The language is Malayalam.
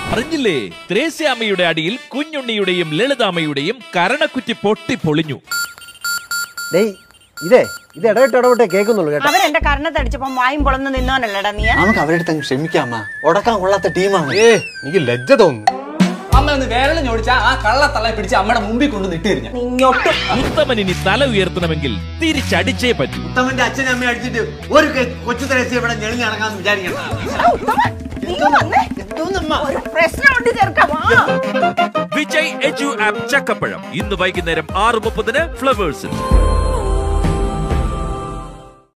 അറിഞ്ഞില്ലേ ത്രേസ്യാമ്മയുടെ അടിയിൽ കുഞ്ഞുണ്ണിയുടെയും ലളിതാമ്മയുടെയും കരണക്കുറ്റി പൊട്ടി പൊളിഞ്ഞു ഡേയ് ഇതേ ഇത് ഇടവിട്ട് ഇടവിട്ടേ കേൾക്കുന്നുള്ളൂ കേട്ടോ അവൻ എന്റെ കർണത്തടിച്ചപ്പോ വായും പൊളന്ന് നിന്നോനല്ലടാ നീ നമുക്ക് അവരുടെ അടുത്ത് അങ്ങ് ക്ഷമിക്കാമ്മ ഉടക്കാൻ കൊള്ളാത്ത ടീമാണ് ഏ എനിക്ക് ലജ്ജ തോന്നുന്നു അമ്മ ഒന്ന് വേരളം ഞോടിച്ചാ ആ കള്ളത്തള്ള പിടിച്ച് അമ്മയുടെ മുമ്പിൽ കൊണ്ട് നിട്ട് കഴിഞ്ഞ ഇങ്ങോട്ടും ഉത്തമൻ ഇനി തല ഉയർത്തണമെങ്കിൽ തിരിച്ചടിച്ചേ പറ്റൂ ഉത്തമന്റെ അച്ഛനും അമ്മയും അടിച്ചിട്ട് ഒരു കൊ- കൊച്ചു തരസി ഇവിടെ ഞെളിഞ്ഞ് നടക്കാന്ന് വിചാരിക്കണം എടാ, ഉത്തമ, നീ വന്നേ. ഒരു പ്രശ്നമുണ്ട് ചെറുക്കമാ വിജയ് എജു ആപ്പ് ചക്കപ്പഴം ഇന്ന് വൈകുന്നേരം ആറ് മുപ്പതിന് ഫ്ലവേഴ്സിൽ